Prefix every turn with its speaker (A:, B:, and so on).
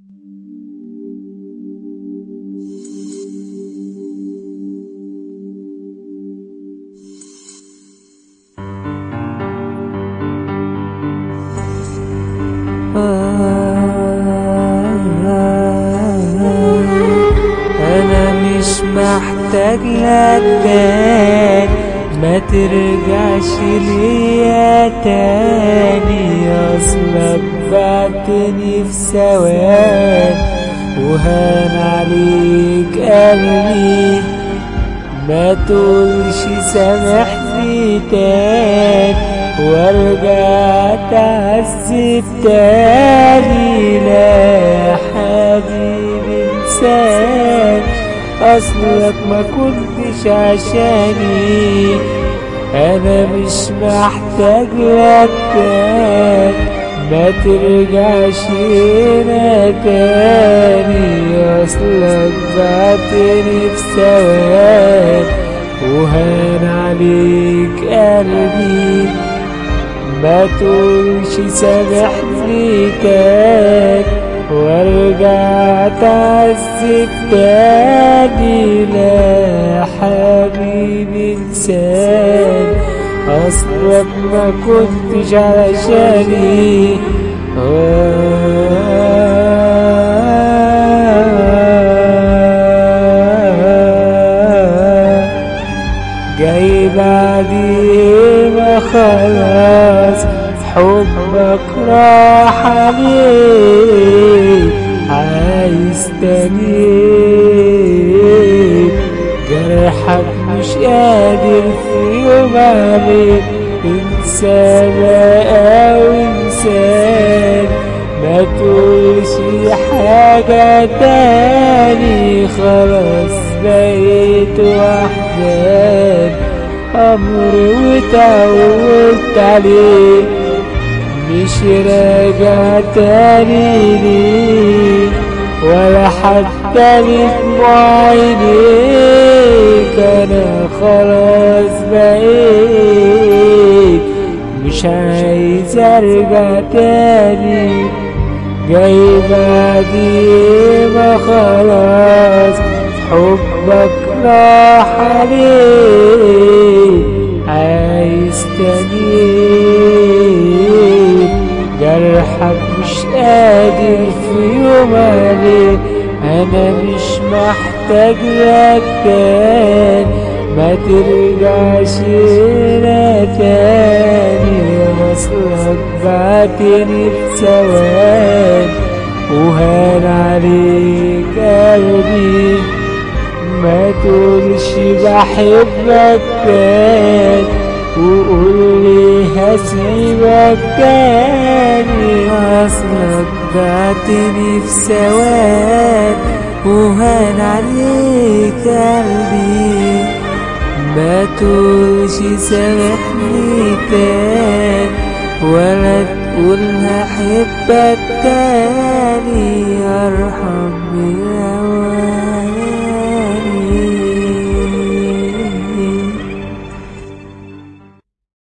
A: انا مش محتاج لك تاني ما ترجعش ليا تاني اصلك بعتني في ثواني وهان عليك قلبي ما تقولش سامحني تاني وارجع تعذب تاني لا يا حبيبي انسان اصلك ما كنتش عشاني انا مش محتاج لك تاني ما ترجعش هنا تاني اصلك بعتني في ثواني وهان عليك قلبي ما تقولش سامحني تاني وارجع تعذب تاني لا يا حبيبي انسان اصلك ما كنتش علشاني جاي بعدي ما خلاص حبك راح عليك عايز تاني جرحك مش قادر في يوم عليك انسى بقى وانسان ما تقولش حاجة تاني خلاص بقيت وحدان أمر وتعودت عليه مش راجع تاني ليك ولا حتى لدموع عينيك انا خلاص بقيت مش عايز ارجع تاني جاي بعدي ما خلاص حبك راح عليك عايز تاني جرحك مش قادر في يوم عليك انا مش محتاج لك تاني ما ترجعش هنا تاني وصلك بعتني في ثواني وهان عليك قلبي ما تقولش بحبك تاني وقولي هسيبك تاني اصلك بعتني في ثواني وهان عليك قلبي ما تقولش سامحني تاني ولا تقول هحبك تاني ارحم بالله